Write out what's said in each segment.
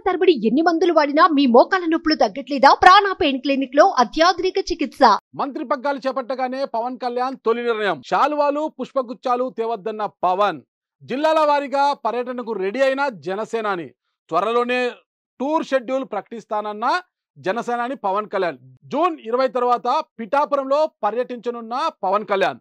తరబడి ఎన్ని మందులు వాడినా మీ మోకాల నొప్పులు తగ్గట్లేదా ప్రాణ పెయిన్ క్లినిక్ లో అత్యాధునిక చికిత్స మంత్రి పగ్గాలు చేపట్టగానే పవన్ కళ్యాణ్ తొలి నిర్ణయం శాలువాలు పుష్పగుచ్చాలు తేవద్దన్న పవన్ జిల్లాల వారీగా పర్యటనకు రెడీ అయిన జనసేనాని త్వరలోనే టూర్ షెడ్యూల్ ప్రకటిస్తానన్న జనసేనాని పవన్ కళ్యాణ్ జూన్ ఇరవై తర్వాత పిఠాపురంలో పర్యటించనున్న పవన్ కళ్యాణ్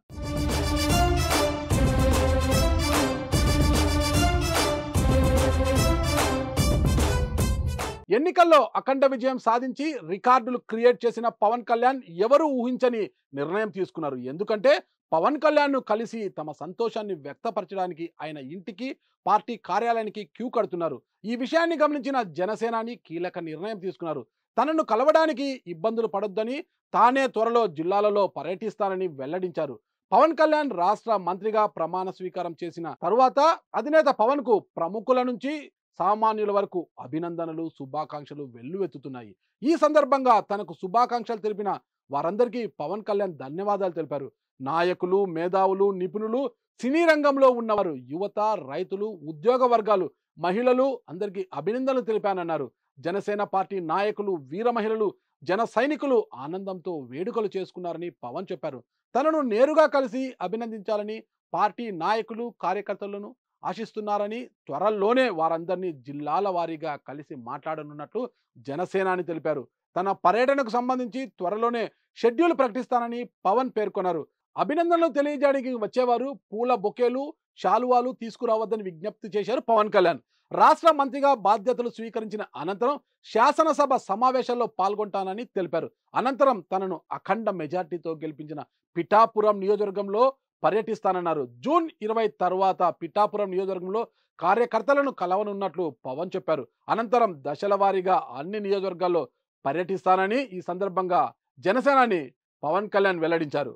ఎన్నికల్లో అఖండ విజయం సాధించి రికార్డులు క్రియేట్ చేసిన పవన్ కళ్యాణ్ ఎవరు ఊహించని నిర్ణయం తీసుకున్నారు ఎందుకంటే పవన్ కళ్యాణ్ను కలిసి తమ సంతోషాన్ని వ్యక్తపరచడానికి ఆయన ఇంటికి పార్టీ కార్యాలయానికి క్యూ కడుతున్నారు ఈ విషయాన్ని గమనించిన జనసేనాని కీలక నిర్ణయం తీసుకున్నారు తనను కలవడానికి ఇబ్బందులు పడొద్దని తానే త్వరలో జిల్లాలలో పర్యటిస్తానని వెల్లడించారు పవన్ కళ్యాణ్ రాష్ట్ర మంత్రిగా ప్రమాణ స్వీకారం చేసిన తరువాత అధినేత పవన్ కు ప్రముఖుల నుంచి సామాన్యుల వరకు అభినందనలు శుభాకాంక్షలు వెల్లువెత్తుతున్నాయి ఈ సందర్భంగా తనకు శుభాకాంక్షలు తెలిపిన వారందరికీ పవన్ కళ్యాణ్ ధన్యవాదాలు తెలిపారు నాయకులు మేధావులు నిపుణులు సినీ రంగంలో ఉన్నవారు యువత రైతులు ఉద్యోగ వర్గాలు మహిళలు అందరికీ అభినందనలు తెలిపానన్నారు జనసేన పార్టీ నాయకులు వీర మహిళలు జన సైనికులు ఆనందంతో వేడుకలు చేసుకున్నారని పవన్ చెప్పారు తనను నేరుగా కలిసి అభినందించాలని పార్టీ నాయకులు కార్యకర్తలను ఆశిస్తున్నారని త్వరలోనే వారందరినీ జిల్లాల వారీగా కలిసి మాట్లాడనున్నట్లు జనసేనాని తెలిపారు తన పర్యటనకు సంబంధించి త్వరలోనే షెడ్యూల్ ప్రకటిస్తానని పవన్ పేర్కొన్నారు అభినందనలు తెలియజేయడానికి వచ్చేవారు పూల బొకేలు శాలువాలు తీసుకురావద్దని విజ్ఞప్తి చేశారు పవన్ కళ్యాణ్ రాష్ట్ర మంత్రిగా బాధ్యతలు స్వీకరించిన అనంతరం శాసనసభ సమావేశాల్లో పాల్గొంటానని తెలిపారు అనంతరం తనను అఖండ మెజార్టీతో గెలిపించిన పిఠాపురం నియోజకవర్గంలో పర్యటిస్తానన్నారు జూన్ ఇరవై తర్వాత పిఠాపురం నియోజకవర్గంలో కార్యకర్తలను కలవనున్నట్లు పవన్ చెప్పారు అనంతరం దశల వారీగా అన్ని నియోజకవర్గాల్లో పర్యటిస్తానని ఈ సందర్భంగా జనసేనాని పవన్ కళ్యాణ్ వెల్లడించారు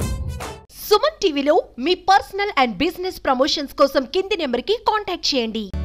సుమన్ టీవీలో మీ పర్సనల్ అండ్ బిజినెస్ ప్రమోషన్స్ కోసం కింది నెంబర్ కి కాంటాక్ట్ చేయండి